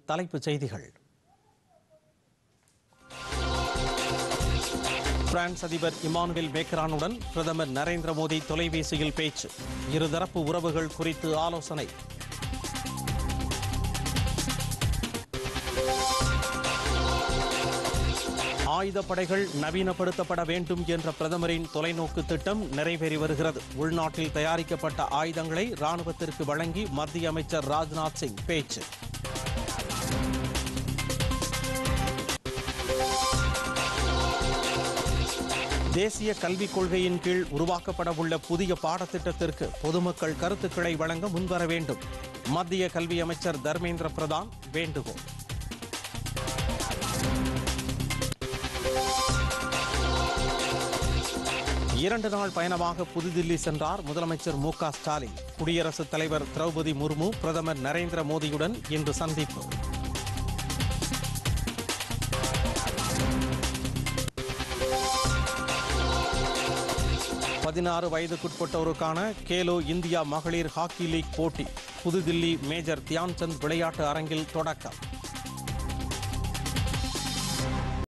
தலைப்புச் செய்திகள் பிரான்ஸ் அதிபர் இமானுவேல் மேக்ரானுடன் பிரதமர் நரேந்திர மோடி தொலைபேசியில் பேச்சு இருதரப்பு உறவுகள் குறித்து ஆலோசனை ஆயுதப்படைகள் நவீனப்படுத்தப்பட வேண்டும் என்ற பிரதமரின் தொலைநோக்கு திட்டம் நிறைவேறி வருகிறது உள்நாட்டில் தயாரிக்கப்பட்ட ஆயுதங்களை ராணுவத்திற்கு வழங்கி மத்திய அமைச்சர் ராஜ்நாத் சிங் பேச்சு தேசிய கல்விக் கொள்கையின் கீழ் உருவாக்கப்படவுள்ள புதிய பாடத்திட்டத்திற்கு பொதுமக்கள் கருத்துக்களை வழங்க முன்வர வேண்டும் மத்திய கல்வி அமைச்சர் தர்மேந்திர பிரதான் வேண்டுகோள் இரண்டு நாள் பயணமாக புதுதில்லி சென்றார் முதலமைச்சர் மு க ஸ்டாலின் குடியரசுத் தலைவர் திரௌபதி முர்மு பிரதமர் நரேந்திர மோடியுடன் இன்று சந்திப்பு பதினாறு வயதுக்குட்பட்டோருக்கான கேலோ இந்தியா மகளிர் ஹாக்கி லீக் போட்டி புதுதில்லி மேஜர் தியான்சந்த் விளையாட்டு அரங்கில் தொடக்கம்